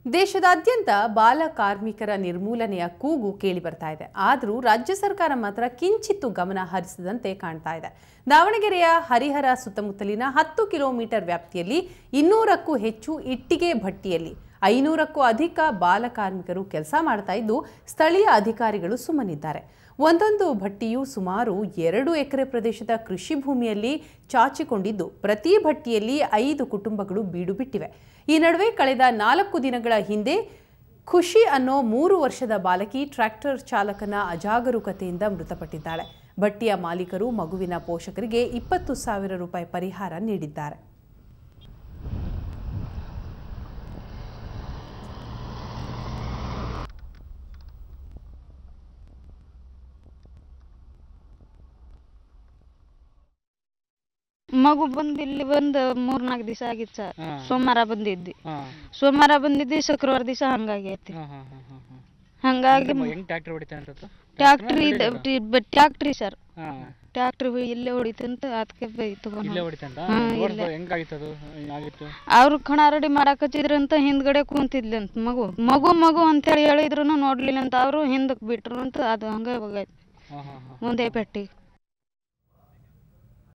ದೇಶದಾದ್ಯಂತ ಬಾಲ ಕಾರ್ಮಿಕರ ನಿರ್ಮೂಲನೆಯ ಕೂಗು ಕೇಳಿ ಬರ್ತಾ ಇದೆ ಆದರೂ ರಾಜ್ಯ ಸರ್ಕಾರ ಮಾತ್ರ ಕಿಂಚಿತ್ತು ಗಮನ ಹರಿಸದಂತೆ ಕಾಣ್ತಾ ಇದೆ ದಾವಣಗೆರೆಯ ಹರಿಹರ ಸುತ್ತಮುತ್ತಲಿನ ಹತ್ತು ಕಿಲೋಮೀಟರ್ ವ್ಯಾಪ್ತಿಯಲ್ಲಿ ಇನ್ನೂರಕ್ಕೂ ಹೆಚ್ಚು ಇಟ್ಟಿಗೆ ಭಟ್ಟಿಯಲ್ಲಿ ಐನೂರಕ್ಕೂ ಅಧಿಕ ಬಾಲ ಕಾರ್ಮಿಕರು ಕೆಲಸ ಮಾಡ್ತಾ ಇದ್ದು ಸ್ಥಳೀಯ ಅಧಿಕಾರಿಗಳು ಸುಮ್ಮನಿದ್ದಾರೆ ಒಂದೊಂದು ಭಟ್ಟಿಯು ಸುಮಾರು ಎರಡು ಎಕರೆ ಪ್ರದೇಶದ ಕೃಷಿ ಭೂಮಿಯಲ್ಲಿ ಚಾಚಿಕೊಂಡಿದ್ದು ಪ್ರತಿ ಭಟ್ಟಿಯಲ್ಲಿ ಐದು ಕುಟುಂಬಗಳು ಬೀಡು ಬಿಟ್ಟಿವೆ ಈ ನಡುವೆ ಕಳೆದ ನಾಲ್ಕು ದಿನಗಳ ಹಿಂದೆ ಖುಷಿ ಅನ್ನೋ ಮೂರು ವರ್ಷದ ಬಾಲಕಿ ಟ್ರ್ಯಾಕ್ಟರ್ ಚಾಲಕನ ಅಜಾಗರೂಕತೆಯಿಂದ ಮೃತಪಟ್ಟಿದ್ದಾಳೆ ಭಟ್ಟಿಯ ಮಾಲೀಕರು ಮಗುವಿನ ಪೋಷಕರಿಗೆ ಇಪ್ಪತ್ತು ಸಾವಿರ ರೂಪಾಯಿ ಪರಿಹಾರ ನೀಡಿದ್ದಾರೆ ಮಗು ಬಂದು ಇಲ್ಲಿ ಬಂದು ಮೂರ್ನಾಲ್ಕು ದಿವಸ ಆಗಿತ್ತು ಸರ್ ಹಾ. ಸೋಮವಾರ ಬಂದಿದ್ದಿ ಹಾ ಸೋಮವಾರ ಬಂದಿದ್ದಿ ಶುಕ್ರವಾರ ದಿವಸ ಹಂಗಾಗೈತಿ ಹಾ ಹಾ ಹಾ ಹಾ ಹಾ ಹಂಗಾಗಿ ಅಂದ್ರೆ ಹೆಂಗ್ ಟ್ರ್ಯಾಕ್ಟರ್ ಹೊಡಿತಾ ಅಂತ ಟ್ಯಾಕ್ಟ್ರಿ ಟ್ಯಾಕ್ಟ್ರಿ ಸರ್ ಹಾ ಟ್ಯಾಕ್ಟ್ರಿ ಇಲ್ಲೇ ಹೊಡಿತಂತ ಅದಕ್ಕೆ ಬೈ ತಗೊಂಡ್ ಇಲ್ಲೇ ಹೊಡಿತಂತ ಹಾ, ನೋಡ್ದು ಹೆಂಗಾಗಿತ್ತು ಅದು ಆಗಿತ್ತು ಅವ್ರು ಕಣ ರೆಡಿ ಮಾಡಕ್ ಹಚ್ಚಿದ್ರಂತ ಹಿಂದ್ಗಡೆ ಕುಂತಿದ್ಲಂತ ಮಗು ಮಗು ಮಗು ಅಂತೇಳಿ ಹೇಳಿದ್ರು ನೋಡ್ಲಿಲ್ಲ ಅಂತ ಅವರು ಹಿಂದಕ್ ಬಿಟ್ರು ಅಂತ ಅದು ಹಂಗೆ ಹೋಗೈತಿ ಹಾ ಹಾ ಹಾ ಮುಂದೆ ಪೆಟ್ಟಿಗೆ